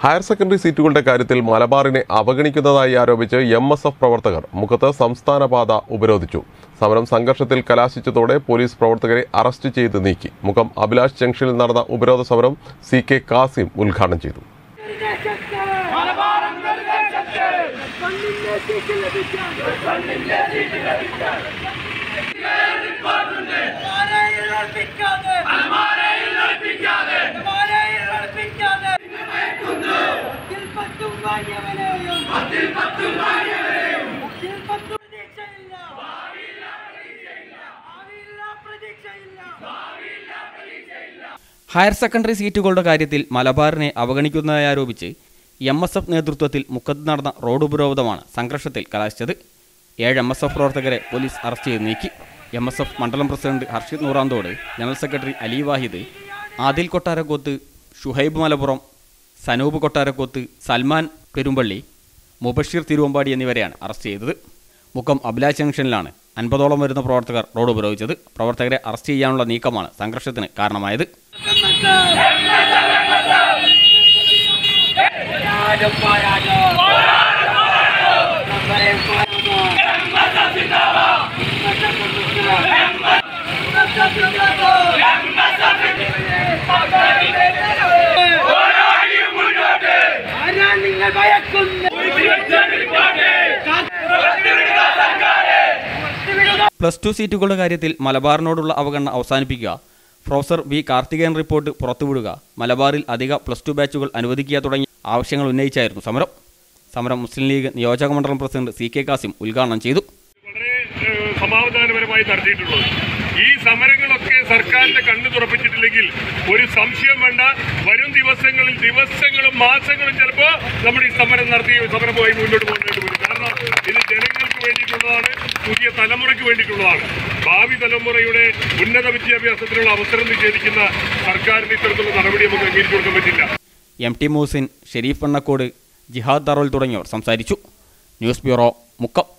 higher secondary സീറ്റുകളുടെ കാര്യത്തിൽ മലബാറിനെ അവഗണിക്കുന്നതായി ആരോപിച്ച് എം എസ് എഫ് പ്രവർത്തകർ മുഖത്ത് സംസ്ഥാന പാത ഉപരോധിച്ചു സമരം സംഘർഷത്തിൽ കലാശിച്ചതോടെ പോലീസ് പ്രവർത്തകരെ അറസ്റ്റ് ചെയ്ത് നീക്കി മുഖം അഭിലാഷ് ജംഗ്ഷനിൽ നടന്ന ഉപരോധ സമരം സി കെ കാസിം ഉദ്ഘാടനം ചെയ്തു ഹയർ സെക്കൻഡറി സീറ്റുകളുടെ കാര്യത്തിൽ മലബാറിനെ അവഗണിക്കുന്നതായി ആരോപിച്ച് എം എസ് എഫ് നേതൃത്വത്തിൽ മുക്കത്ത് നടന്ന റോഡ് ഉപരോധമാണ് സംഘർഷത്തിൽ കലാശിച്ചത് ഏഴ് എം എസ് എഫ് പ്രവർത്തകരെ പോലീസ് അറസ്റ്റ് ചെയ്ത് നീക്കി എം എസ് എഫ് മണ്ഡലം president Harshid Noorantode general secretary Ali Wahid Adil Kottarakoth Shuhaib Malappuram Sanoop Kottarakoth Salman Perumpalli Mubashir Thiruvambadi എന്നിവരെയാണ് അറസ്റ്റ് ചെയ്തത് മുക്കം അഭിലാഷ് ജംഗ്ഷനിലാണ് അൻപതോളം വരുന്ന പ്രവർത്തകർ റോഡ് ഉപരോധിച്ചത് പ്രവർത്തകരെ അറസ്റ്റ് ചെയ്യാനുള്ള നീക്കമാണ് സംഘർഷത്തിന് കാരണമായത് നിങ്ങൾ ഭയക്കുന്നു പ്ലസ് ടു സീറ്റുകളുടെ കാര്യത്തിൽ മലബാറിനോടുള്ള അവഗണന അവസാനിപ്പിക്കുക പ്രൊഫസർ വി കാർത്തികേയൻ റിപ്പോർട്ട് പുറത്തുവിടുക മലബാറിൽ അധിക പ്ലസ് ടു ബാച്ചുകൾ അനുവദിക്കുക തുടങ്ങിയ ആവശ്യങ്ങൾ ഉന്നയിച്ചായിരുന്നു സമരം സമരം മുസ്ലിം ലീഗ് നിയോജക മണ്ഡലം പ്രസിഡന്റ് സി കെ കാസിം ഉദ്ഘാടനം ചെയ്തു വളരെ ഏഹ്, സമാധാനപരമായി നടത്തിയിട്ടുള്ളത് ഈ സമരങ്ങളൊക്കെ സർക്കാരിന്റെ കണ്ണു തുറപ്പിച്ചിട്ടില്ലെങ്കിൽ ഒരു സംശയം വേണ്ട വരും ദിവസങ്ങളിൽ ദിവസങ്ങളും മാസങ്ങളും ചിലപ്പോ നമ്മൾ ഈ സമരം നടത്തി സമരമായി മുന്നോട്ട് പോകേണ്ടി വരും കാരണം ഇത് ജനങ്ങൾക്ക് വേണ്ടിയിട്ടുള്ളതാണ് പുതിയ തലമുറയ്ക്ക് വേണ്ടിയിട്ടുള്ളതാണ് ഭാവി തലമുറയുടെ ഉന്നത വിദ്യാഭ്യാസത്തിനുള്ള അവസരം നിഷേധിക്കുന്ന സർക്കാരിന്റെ ഇത്തരത്തിലുള്ള നടപടി നമുക്ക് അംഗീകരിച്ചു കൊടുക്കാൻ പറ്റില്ല എം ടി മൂസിൻ ഷെരീഫ് എണ്ണക്കോട് ജിഹാദ് തറോൽ തുടങ്ങിയവർ സംസാരിച്ചു ന്യൂസ് ബ്യൂറോ മുക്കം